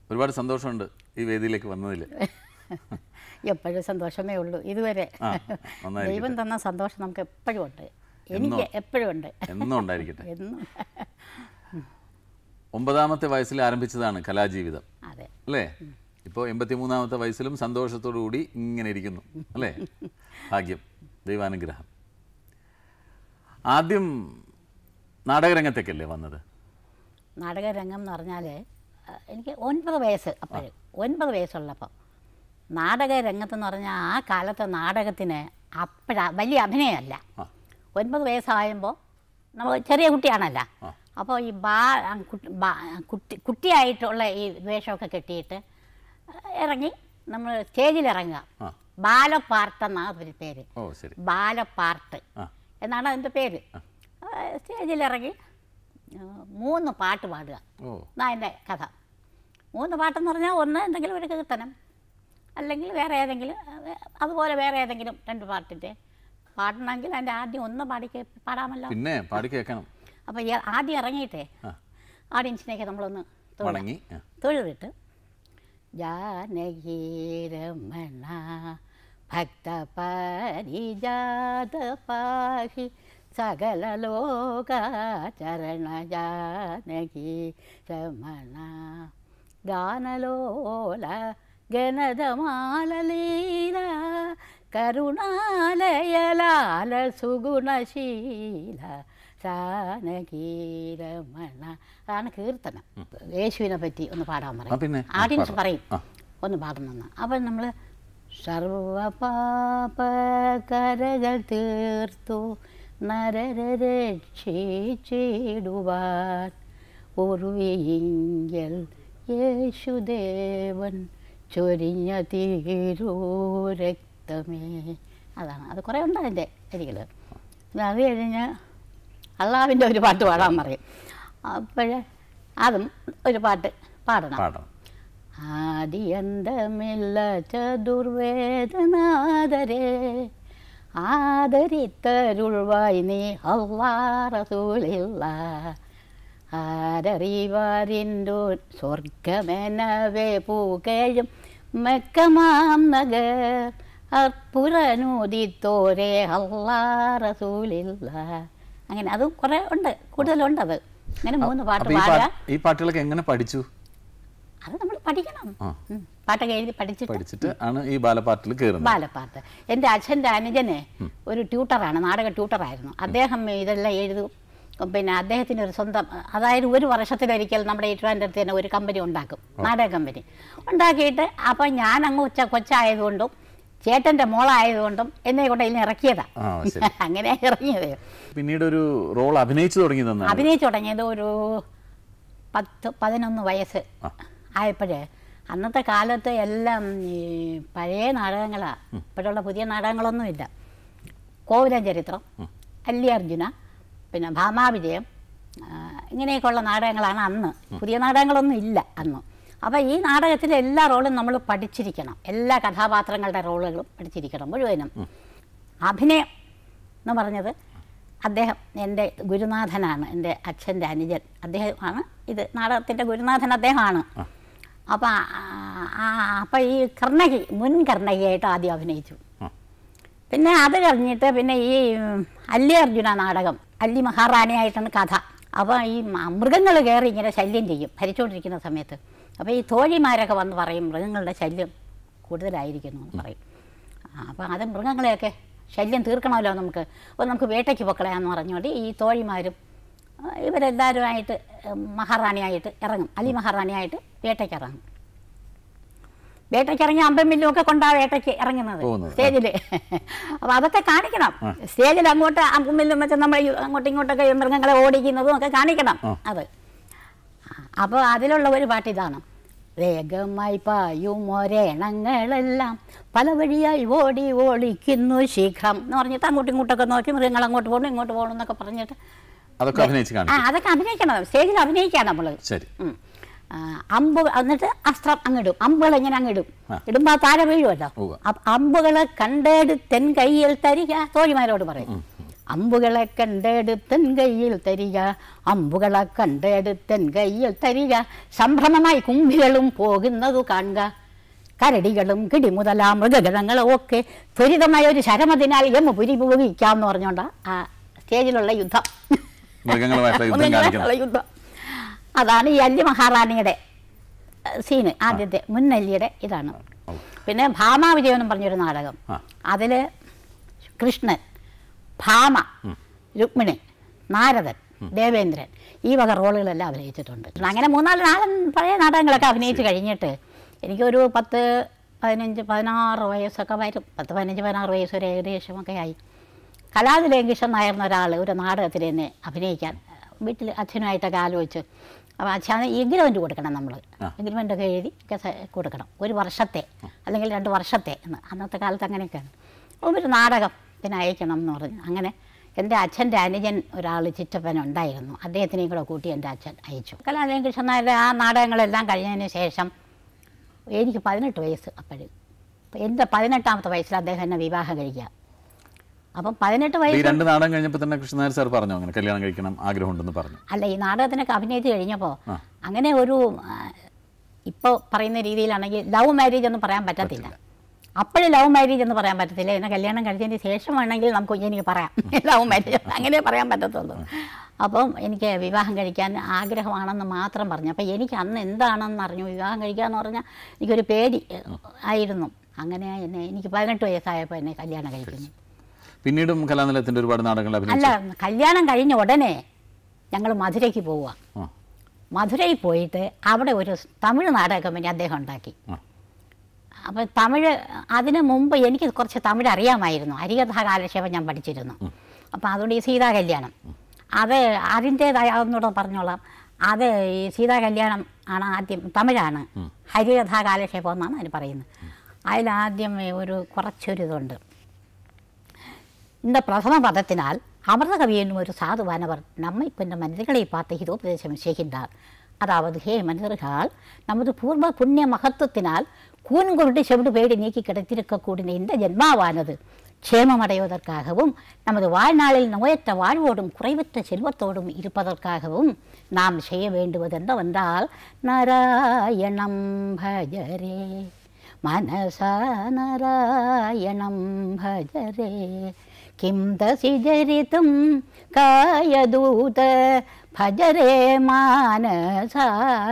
ഒരുപാട് സന്തോഷമുണ്ട് ഈ വേദിയിലേക്ക് വന്നതിൽ എപ്പോഴും സന്തോഷമേ ഉള്ളൂ ഇതുവരെ ആ, നന്നായിരിക്കട്ടെ. ദൈവം തന്ന സന്തോഷം നമുക്ക് എപ്പോഴും ഉണ്ട് എനിക്ക് എപ്പോഴും ഉണ്ട് എന്നും ഉണ്ടായിരിക്കട്ടെ എന്നും ഒമ്പതാമത്തെ വയസ്സിൽ ആരംഭിച്ചതാണ് കലാജീവിതം അതെ അല്ലേ ഇപ്പോൾ എൺപത്തിമൂന്നാമത്തെ വയസ്സിലും സന്തോഷത്തോടു കൂടി ഇങ്ങനെ ഇരിക്കുന്നു അല്ലേ ഭാഗ്യം ദൈവാനുഗ്രഹം ആദ്യം നാടകരംഗത്തേക്കല്ലേ വന്നത് നാടകരംഗം എന്ന് പറഞ്ഞാൽ എനിക്ക് ഒൻപത് വയസ്സ് അപ്പോഴും ഒൻപത് വയസ്സുള്ളപ്പോൾ നാടകരംഗത്തെന്ന് പറഞ്ഞാൽ ആ കാലത്തെ നാടകത്തിന് അപ്പോഴ വലിയ അഭിനയമല്ല ആ. ഒൻപത് വയസ്സാകുമ്പോൾ നമ്മൾ ചെറിയ കുട്ടിയാണല്ലോ ആ. അപ്പോൾ ഈ ബാ ആ കുട്ടി- ബാ- കുട്ടി കുട്ടിയായിട്ടുള്ള ഈ വേഷമൊക്കെ കെട്ടിയിട്ട് ഇറങ്ങി നമ്മൾ സ്റ്റേജിൽ ഇറങ്ങുക ആ ബാലപ്പാർട്ട് എന്നാണ് ഒരു പേര് ഓ ശരി ബാലപ്പാർട്ട് ആ എന്നാണ് അതിൻ്റെ പേര് സ്റ്റേജിലിറങ്ങി ആ, മൂന്ന് പാട്ട് പാടുക ഓ എന്നാ എൻ്റെ കഥ മൂന്ന് പാട്ടെന്ന് പറഞ്ഞാൽ ഒന്ന് എന്തെങ്കിലും ഒരു കീർത്തനം അല്ലെങ്കിൽ വേറെ ഏതെങ്കിലും ആ, അതുപോലെ വേറെ ഏതെങ്കിലും രണ്ട് പാട്ടിൻ്റെ പാടണമെങ്കിൽ അതിൻ്റെ ആദ്യം ഒന്ന് പാടി കേ- പാടാമല്ലോ പിന്നെ പാടി കേൾക്കണം അപ്പോൾ ഈ ആദ്യം ഇറങ്ങിയിട്ടേ ആ ഓഡിയൻസിനെയൊക്കെ നമ്മളൊന്ന് തൊഴുക. വണങ്ങി ആ. തൊഴുതിട്ട് ജാനകീരമണ ഭക്ത പരിജാത പാഹി സകല ലോകാചരണ ജാനകി രമണ ഗാനലോല ഗണതമാലലീല കരുണാലയലാല സുഗുണശീല ജാനകീരമണ അതാണ് കീർത്തനം യേശുവിനെ പറ്റി ഒന്ന് പാടാൻ ആ, പിന്നെ. പറയും ആഡിയൻസ് പാടാം. പറയും ആ. ഒന്ന് പാടണമെന്ന് അപ്പം നമ്മൾ സർവപാപകരകൾ തീർത്തു നരരെ രക്ഷിച്ചിടുവാൻ ഉറുവിയെങ്കിൽ യേശുദേവൻ ചൊരിഞ്ഞ തീരൂ രക്തമേ അതാണ് അത് കുറേ ഉണ്ട് അതിൻ്റെ വരികൾ അത് കഴിഞ്ഞ് അള്ളാവിൻ്റെ ഒരു പാട്ട് പാടാൻ പറയും അപ്പോഴേ അതും ഒരു പാട്ട് പാടണം പാടണം ആദിയന്തമില്ല ചതുർവേദനാദരേ ആദരിത്തരുൾവായി നീ അള്ളാറസൂലില്ല ആരറിവാരിൻ്റെ സ്വർഗമെനവേ പൂകേഴും മെക്കമാം നഗർ അർപ്പുരനൂതിത്തോരേ അള്ളാറസൂലില്ല അങ്ങനെ അതും കുറേ ഉണ്ട് കൂടുതലുണ്ട് അത് അങ്ങനെ മൂന്ന് പാട്ട് അപ്പൊ ഈ പാടുക പാട്ട് ഈ പാട്ടുകളൊക്കെ എങ്ങനെ പഠിച്ചു അത് നമ്മൾ പഠിക്കണം ആ. ഉം. പാട്ടൊക്കെ എഴുതി പഠിച്ചിട്ട് പഠിച്ചിട്ട് ആണ് ഈ ബാലപ്പാട്ടിൽ കയറുന്നത് ബാലപ്പാട്ട് എൻ്റെ അച്ഛൻ്റെ അനുജന് ഒരു ട്യൂട്ടറാണ് നാടക ട്യൂട്ടറായിരുന്നു അദ്ദേഹം ഇതെല്ലാം എഴുതും പിന്നെ അദ്ദേഹത്തിന് ഒരു സ്വന്തം അതായത് ഒരു വർഷത്തിലൊരിക്കൽ നമ്മുടെ ഈ ട്രിവാൻഡ്രത്ത് തന്നെ ഒരു കമ്പനി ഉണ്ടാക്കും നാടക കമ്പനി ഉണ്ടാക്കിയിട്ട് അപ്പം ഞാൻ അങ്ങ് ഉച്ച കൊച്ചായതുകൊണ്ടും ചേട്ടൻ്റെ മോളായതുകൊണ്ടും എന്നെ കൊണ്ട് ഇതിന് ഇറക്കിയതാണ് ആ ശരി അങ്ങനെ ഇറങ്ങിയത് പിന്നീട് ഒരു റോൾ അഭിനയിച്ചു തുടങ്ങിയതെന്നാണ് അഭിനയിച്ചു തുടങ്ങിയത് ഒരു പത്ത് പതിനൊന്ന് വയസ്സ് ആ. ആയപ്പോഴേ അന്നത്തെ കാലത്ത് എല്ലാം ഈ പഴയ നാടകങ്ങളാണ് ഇപ്പോഴുള്ള പുതിയ നാടകങ്ങളൊന്നുമില്ല കോവിലൻ ചരിത്രം അല്ലിയർജുന പിന്നെ ഭാമാവിജയം ആ, ഇങ്ങനെയൊക്കെയുള്ള നാടകങ്ങളാണ് അന്ന് പുതിയ നാടകങ്ങളൊന്നും ഇല്ല അന്ന് അപ്പോൾ ഈ നാടകത്തിലെ എല്ലാ റോളും നമ്മൾ പഠിച്ചിരിക്കണം എല്ലാ കഥാപാത്രങ്ങളുടെ റോളുകളും പഠിച്ചിരിക്കണം മുഴുവനും അഭിനയം എന്ന് പറഞ്ഞത് അദ്ദേഹം എൻ്റെ ഗുരുനാഥനാണ് എൻ്റെ അച്ഛൻ്റെ അനുജൻ അദ്ദേഹമാണ് ഇത് നാടകത്തിൻ്റെ ഗുരുനാഥൻ അദ്ദേഹമാണ് അപ്പം അപ്പം ഈ കർണകി മുൻ കർണകിയായിട്ട് ആദ്യം അഭിനയിച്ചു ആ. പിന്നെ അത് കഴിഞ്ഞിട്ട് പിന്നെ ഈ ഉം, അല്ലി അർജുന നാടകം അല്ലി മഹാറാണിയായിട്ടാണ് കഥ അപ്പോൾ ഈ മൃഗങ്ങൾ കയറി ഇങ്ങനെ ശല്യം ചെയ്യും ഭരിച്ചുകൊണ്ടിരിക്കുന്ന സമയത്ത് അപ്പോൾ ഈ തോഴിമാരൊക്കെ വന്ന് പറയും മൃഗങ്ങളുടെ ശല്യം കൂടുതലായിരിക്കുന്നു എന്ന് പറയും അപ്പോൾ അത് മൃഗങ്ങളെയൊക്കെ ശല്യം തീർക്കണമല്ലോ നമുക്ക് അപ്പോൾ നമുക്ക് വേട്ടയ്ക്ക് പൊക്കളയാന്ന് പറഞ്ഞുകൊണ്ട് ഈ തോഴിമാരും ആ, ഇവരെല്ലാവരുമായിട്ട് ഉം, മഹാറാണിയായിട്ട് ഇറങ്ങും അലി മഹാറാണിയായിട്ട് വേട്ടയ്ക്ക് ഇറങ്ങും വേട്ടയ്ക്ക് ഇറങ്ങി അമ്പം മില്ലും ഒക്കെ കൊണ്ടാ വേട്ടയ്ക്ക് ഇറങ്ങുന്നത് പോകുന്നത്. സ്റ്റേജിൽ അപ്പോൾ അതൊക്കെ കാണിക്കണം സ്റ്റേജിൽ അങ്ങോട്ട് അമ്പം മില്ലും വെച്ച് നമ്മൾ ഈ അങ്ങോട്ടും ഇങ്ങോട്ടൊക്കെ ഈ മൃഗങ്ങളെ ഓടിക്കുന്നതും ഒക്കെ കാണിക്കണം ആ. അത് അപ്പോൾ അതിലുള്ള ഒരു പാട്ട് ഇതാണ് വേഗമായി പായും ഒരേണങ്ങളെല്ലാം പല വഴിയായി ഓടി ഓടിക്കുന്നു ശീഘ്രം എന്ന് പറഞ്ഞിട്ട് അങ്ങോട്ടും ഇങ്ങോട്ടൊക്കെ നോക്കി മൃഗങ്ങൾ അങ്ങോട്ട് പോകണം ഇങ്ങോട്ട് പോകണം എന്നൊക്കെ പറഞ്ഞിട്ട് അതൊക്കെ അഭിനയിച്ച് ആ കാണിച്ചു അതൊക്കെ അഭിനയിക്കണം സ്റ്റേജിൽ അഭിനയിക്കാം നമ്മൾ ശരി ഉം. ആ, അമ്പ് എന്നിട്ട് അസ്ത്രം അങ്ങിടും അമ്പുകൾ ഇങ്ങനെ അങ്ങിടും ആ. ഇടുമ്പോൾ താഴെ വീഴുമല്ലോ ഉവ്വ. അപ്പ അമ്പുകളെ കണ്ടെടുത്തെൻ കയ്യിൽ തരിക തോഴിമാരോട് പറയും അമ്പുകളെ കണ്ടെടുത്തൻ കയ്യിൽ തരിക അമ്പുകളെ കണ്ടെടുത്തൻ കയ്യിൽ തരിക സംഭ്രമമായി കുമ്പികളും പോകുന്നതു കാണുക കരടികളും കിടിമുതല മൃഗഗണങ്ങളും ഒക്കെ ത്വരിതമായ ഒരു ശരമതിനാൽ യമപുരി ഉപയോഗിക്കാമെന്ന് പറഞ്ഞുകൊണ്ട് ആ സ്റ്റേജിലുള്ള യുദ്ധം മൃഗങ്ങളുമായിട്ടുള്ള യുദ്ധം മൃഗങ്ങളുമായിട്ടുള്ള കാണിക്കണം യുദ്ധം അതാണ് ഈ അല്ലി മഹാറാണിയുടെ സീന് ആദ്യത്തെ മുന്നല്ലിയുടെ ഇതാണ് ഓ. പിന്നെ ഭാമാവിജയനം പറഞ്ഞൊരു നാടകം ആ. അതിൽ കൃഷ്ണൻ ഭാമ രുക്മിണി നാരദൻ ദേവേന്ദ്രൻ ഈ വക റോളുകളെല്ലാം അഭിനയിച്ചിട്ടുണ്ട് അങ്ങനെ മൂന്നാല് നാടൻ പഴയ നാടകങ്ങളൊക്കെ അഭിനയിച്ച് കഴിഞ്ഞിട്ട് എനിക്കൊരു പത്ത് പതിനഞ്ച് പതിനാറ് വയസ്സൊക്കെ വരും പത്ത് പതിനഞ്ച് പതിനാറ് വയസ്സ് വരെ ഏകദേശമൊക്കെ ആയി കലാതിലേങ്കിഷൻ നായർന്ന ഒരാൾ ഒരു നാടകത്തിൽ എന്നെ അഭിനയിക്കാൻ വീട്ടിൽ അച്ഛനുമായിട്ടൊക്കെ ആലോചിച്ച് അപ്പോൾ അച്ഛന് എഗ്രിമെൻറ്റ് കൊടുക്കണം നമ്മൾ ആ. എഗ്രിമെൻ്റ് ഒക്കെ എഴുതി ഒക്കെ സ- കൊടുക്കണം ഒരു വർഷത്തെ അല്ലെങ്കിൽ രണ്ട് വർഷത്തെ എന്ന് അന്നത്തെ കാലത്ത് അങ്ങനെയൊക്കെയാണ് അപ്പോൾ ഒരു നാടകം പിന്നെ അയക്കണം എന്ന് പറഞ്ഞു അങ്ങനെ എൻ്റെ അച്ഛൻ്റെ അനുജൻ ഒരാൾ ചിറ്റപ്പൻ ഉണ്ടായിരുന്നു അദ്ദേഹത്തിനെയും കൂടെ കൂട്ടി എൻ്റെ അച്ഛൻ അയച്ചു കലാലയം കൃഷ്ണൻ നായരുടെ ആ നാടകങ്ങളെല്ലാം കഴിഞ്ഞതിന് ശേഷം എനിക്ക് പതിനെട്ട് വയസ്സ് അപ്പോഴും എൻ്റെ പതിനെട്ടാമത്തെ വയസ്സിൽ അദ്ദേഹം എന്നെ വിവാഹം കഴിക്കുക അപ്പം പതിനെട്ട് ഈ വയസ്സ് രണ്ട് നാടകം കഴിഞ്ഞപ്പോൾ തന്നെ കൃഷ്ണനായർ സാർ പറഞ്ഞു അങ്ങനെ കല്യാണം കഴിക്കണം ആഗ്രഹമുണ്ടെന്ന് പറഞ്ഞു അല്ല ഈ നാടകത്തിനൊക്കെ അഭിനയിച്ച് കഴിഞ്ഞപ്പോൾ ആ. അങ്ങനെ ഒരു ഇപ്പോൾ പറയുന്ന രീതിയിലാണെങ്കിൽ ലവ് മാരേജ് എന്ന് പറയാൻ പറ്റത്തില്ല അപ്പോഴും ലവ് മാരേജ് എന്ന് പറയാൻ പറ്റത്തില്ല എന്നെ കല്യാണം കഴിച്ചതിന് ശേഷമാണെങ്കിൽ നമുക്ക് എനിക്ക് പറയാം ലവ് മാരേജ് അങ്ങനെ പറയാൻ പറ്റത്തുള്ളൂ അപ്പം എനിക്ക് വിവാഹം കഴിക്കാൻ ആഗ്രഹമാണെന്ന് മാത്രം പറഞ്ഞു അപ്പം എനിക്ക് അന്ന് എന്താണെന്ന് അറിഞ്ഞു വിവാഹം കഴിക്കുക എന്ന് പറഞ്ഞാൽ എനിക്കൊരു പേടി ഏഹ്, ആയിരുന്നു അങ്ങനെ എന്നെ എനിക്ക് പതിനെട്ട് വയസ്സായപ്പോൾ എന്നെ കല്യാണം കഴിക്കുന്നു പിന്നീടും കലാനിലയത്തിന്റെ ഒരുപാട് നാടകങ്ങൾ അല്ല അഭിനയിച്ചു കല്യാണം കഴിഞ്ഞ ഉടനെ ഞങ്ങൾ മധുരയ്ക്ക് പോവുക ആ, മധുരയിൽ പോയിട്ട് അവിടെ ഒരു തമിഴ് നാടക കമ്പനി അദ്ദേഹം ഉണ്ടാക്കി ആ. അപ്പോൾ തമിഴ് അതിന് മുമ്പ് എനിക്ക് കുറച്ച് തമിഴ് അറിയാമായിരുന്നു അരികഥ കാലക്ഷേപം ഞാൻ പഠിച്ചിരുന്നു അപ്പോൾ അതുകൊണ്ട് ഈ സീതാ കല്യാണം അത് അതിൻ്റേതായ ഒന്നുകൂടെ പറഞ്ഞോളാം അത് ഈ സീതാ കല്യാണം ആണ് ആദ്യം തമിഴാണ് ഹരികഥ കാലക്ഷേപം എന്നാണ് അതിന് പറയുന്നത് അതിലാദ്യം ഒരു കുറച്ചൊരു ഇതുണ്ട് இந்த பிரதம பதத்தினால் அமிர்தகவி என்னும் ஒரு சாதுவானவர் நம்மை பின்ன மனிதர்களை பார்த்து ஹிதோபதேசம் செய்கின்றார் அதாவது ஹே மனிதர்கள் நமது பூர்வ புண்ணிய மகத்துவத்தினால் கூன்குருட்டு செவிடு பேடி நீக்கி கிடைத்திருக்கக்கூடிய இந்த ஜென்மாவானது க்ஷேமமடைவதற்காகவும் நமது வாழ்நாளில் நோயற்ற வாழ்வோடும் குறைவற்ற செல்வத்தோடும் இருப்பதற்காகவும் நாம் செய்ய வேண்டுவது என்னவென்றால் நாராயணம் பஜரே मनसा नारायणं भजरे किं दसि जरितं कायदूत भजरे मानसा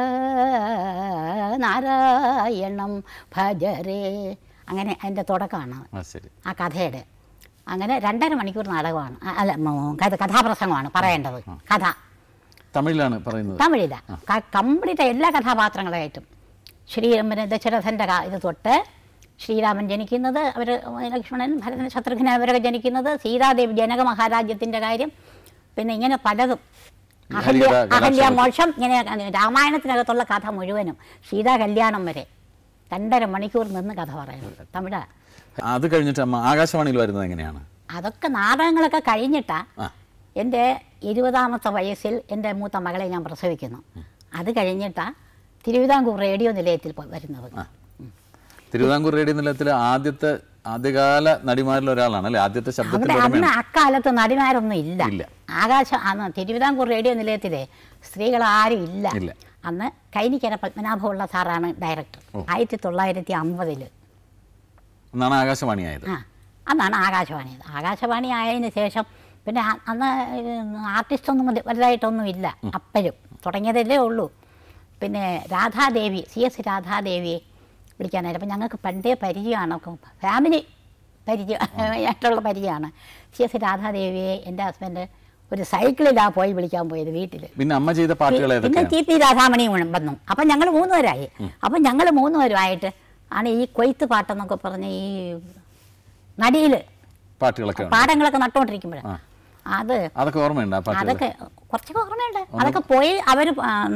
നാരായണം ഭജരേ അങ്ങനെ അതിൻ്റെ തുടക്കമാണ് ആ ശരി ആ കഥയുടെ അങ്ങനെ രണ്ടര മണിക്കൂർ നാടകമാണ് ആ, അല്ല മ- കഥ കഥാപ്രസംഗമാണ് പറയേണ്ടത് കഥ തമിഴിലാണ് പറയുന്നത് തമിഴില്ല കംപ്ലീറ്റ് എല്ലാ കഥാപാത്രങ്ങളായിട്ടും ശ്രീരാമന് ദശരഥൻ്റെ കാ- ഇത് തൊട്ട് ശ്രീരാമൻ ജനിക്കുന്നത് അവർ ലക്ഷ്മണൻ ഭരതൻ ശത്രുഘ്നൻ അവരൊക്കെ ജനിക്കുന്നത് സീതാദേവി ജനക മഹാരാജ്യത്തിൻ്റെ കാര്യം പിന്നെ ഇങ്ങനെ പലതും അഹല്യ ഹരികഥ കലാക്ഷേപം. അഹല്യമോക്ഷം ഇങ്ങനെ രാമായണത്തിനകത്തുള്ള കഥ മുഴുവനും സീതാ കല്യാണം വരെ രണ്ടര മണിക്കൂർ നിന്ന് കഥ പറയുന്നത് തമിഴ് അത് കഴിഞ്ഞിട്ട് അമ്മ ആകാശവാണിയിൽ വരുന്നത് എങ്ങനെയാണ് അതൊക്കെ നാടകങ്ങളൊക്കെ കഴിഞ്ഞിട്ടാ ആ എൻ്റെ ഇരുപതാമത്തെ വയസ്സിൽ എൻ്റെ മൂത്ത മകളെ ഞാൻ പ്രസവിക്കുന്നു അത് കഴിഞ്ഞിട്ടാ തിരുവിതാംകൂർ റേഡിയോ നിലയത്തിൽ പോ- വരുന്നത് തിരുവിതാംകൂർ റേഡിയോ നിലയത്തിലെ ആദ്യത്തെ ആദ്യകാല നടിമാരിൽ ഒരാളാണ് അല്ലെ ആദ്യത്തെ അവിടെ ശബ്ദത്തിന്റെ അന്ന് ഉടമയാണ് അക്കാലത്ത് നടിമാരൊന്നും ഇല്ല ഇല്ല. ആകാശം അന്ന് തിരുവിതാംകൂർ റേഡിയോ നിലയത്തിലെ സ്ത്രീകൾ ആരും ഇല്ല ഇല്ല. അന്ന് കൈനിക്കര പത്മനാഭമുള്ള സാറാണ് ഡയറക്ടർ ആയിരത്തി തൊള്ളായിരത്തി അമ്പതില് എന്നാണ് ആകാശവാണിയായത് ആ അന്നാണ് ആകാശവാണി ആകാശവാണി ആയതിന് ശേഷം പിന്നെ അ- അന്ന് ആർട്ടിസ്റ്റ് ഒന്നും വലു- വലുതായിട്ടൊന്നും ഇല്ല അപ്പോഴും തുടങ്ങിയതല്ലേ ഉള്ളൂ പിന്നെ രാധാദേവി സി എസ് രാധാദേവിയെ വിളിക്കാനായിട്ട് അപ്പം ഞങ്ങൾക്ക് പണ്ടേ പരിചയമാണ് ഫാമിലി പരിചയമായിട്ടുള്ള പരിചയമാണ് സി എസ് രാധാദേവിയെ എൻ്റെ ഹസ്ബൻഡ് ഒരു സൈക്കിളിലാണ് പോയി വിളിക്കാൻ പോയത് വീട്ടിൽ പിന്നെ അമ്മ ചെയ്ത പാട്ടുകൾ പിന്നെ ഏതൊക്കെയാണ് ടി പി രാധാമണി വന്നു അപ്പം ഞങ്ങൾ മൂന്നുപേരായി അപ്പം ഞങ്ങൾ മൂന്നുപേരുമായിട്ട് ആണ് ഈ കൊയ്ത്ത് പാട്ടെന്നൊക്കെ പറഞ്ഞ് ഈ നടിയിൽ പാട്ടുകളൊക്കെ ഉണ്ട് പാടങ്ങളൊക്കെ നട്ടുകൊണ്ടിരിക്കുമ്പോൾ ആ. അത് അതൊക്കെ ഓർമ്മയുണ്ട് ആ പാട്ടുകൾ അതൊക്കെ കുറച്ചൊക്കെ ഓർമ്മയുണ്ട് അതൊക്കെ പോയി അവർ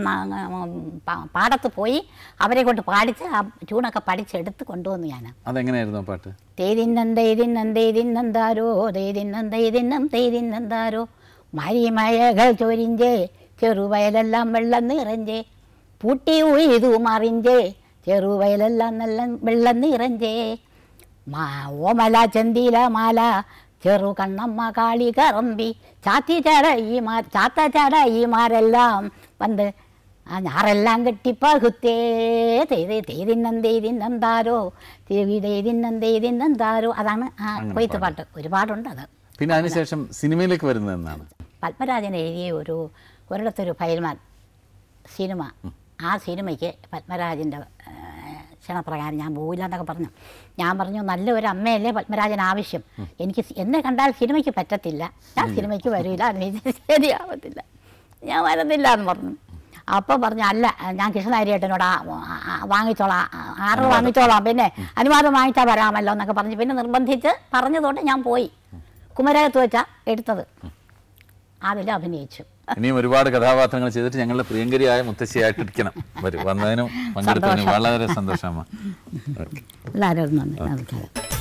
പാടത്ത് പോയി അവരെ കൊണ്ട് പാടിച്ച് ആ ട്യൂണൊക്കെ പഠിച്ചെടുത്ത് കൊണ്ടുവന്നു ഞാൻ അതെങ്ങനെയായിരുന്നു ആ പാട്ട് തേതിന്നം തേതിന്നം തേതിന്നം താരോ തേതിന്നം തേതിന്നം തേതിന്നം താരോ മരിമഴകൾ ചൊരിഞ്ചേ ചെറുവയലെല്ലാം വെള്ളം നിറഞ്ചേ പൂട്ടി ഉയ്തു മറിഞ്ചേ ചെറുവയലെല്ലാം നല്ല വെള്ളം നിറഞ്ചേ മാ ഓമല ചന്തില മാല ചെറു കണ്ണമ്മ കാളി കറമ്പി ചാത്തി ചടയിമാർ ചാത്ത ചടയിമാരെല്ലാം വന്ന് ആ ഞാറെല്ലാം കെട്ടിപ്പകുത്തേ തേതി തേതിന്നം തേതിന്നം താരോ തേവി തേതിന്നം തേതിന്നം താരോ അതാണ് ആ അങ്ങനെ കൊയ്ത്ത് പാട്ട് ഒരുപാടുണ്ട് അത് പിന്നെ അതിനുശേഷം സിനിമയിലേക്ക് വരുന്നത് എന്നാണ് പത്മരാജൻ എഴുതിയ ഒരു ഒരിടത്തൊരു ഫയൽമാൻ സിനിമ ആ സിനിമയ്ക്ക് പത്മരാജൻ്റെ ക്ഷണപ്രകാരം ഞാൻ പോവില്ല എന്നൊക്കെ പറഞ്ഞു ഞാൻ പറഞ്ഞു നല്ല ഒരു അമ്മയല്ലേ പത്മരാജൻ ആവശ്യം എനിക്ക് സി- എന്നെ കണ്ടാൽ സിനിമയ്ക്ക് പറ്റത്തില്ല ഞാൻ സിനിമയ്ക്ക് വരില്ല അത് ശരിയാവത്തില്ല ഞാൻ വരുന്നില്ല എന്ന് പറഞ്ഞു അപ്പോൾ പറഞ്ഞു അല്ല ഞാൻ കൃഷ്ണനാരിയേട്ടനോട് ആ- ആ- ആ- വാങ്ങിച്ചോളാം ആ- ആർഡർ വാങ്ങിച്ചോളാം പിന്നെ അനുവാദം വാങ്ങിച്ചാൽ വരാമല്ലോ എന്നൊക്കെ പറഞ്ഞ് പിന്നെ നിർബന്ധിച്ച് പറഞ്ഞതുകൊണ്ട് ഞാൻ പോയി കുമരകത്ത് വെച്ചാ എടുത്തത് അതിൽ അഭിനയിച്ചു ഇനിയും ഒരുപാട് കഥാപാത്രങ്ങൾ ചെയ്തിട്ട് ഞങ്ങളുടെ പ്രിയങ്കരിയായ മുത്തശ്ശിയായിട്ടിരിക്കണം വരും വന്നതിനും പങ്കെടുത്തതിനും വളരെ സന്തോഷമാണ് ഓക്കെ എല്ലാവരും നന്ദി നമസ്കാരം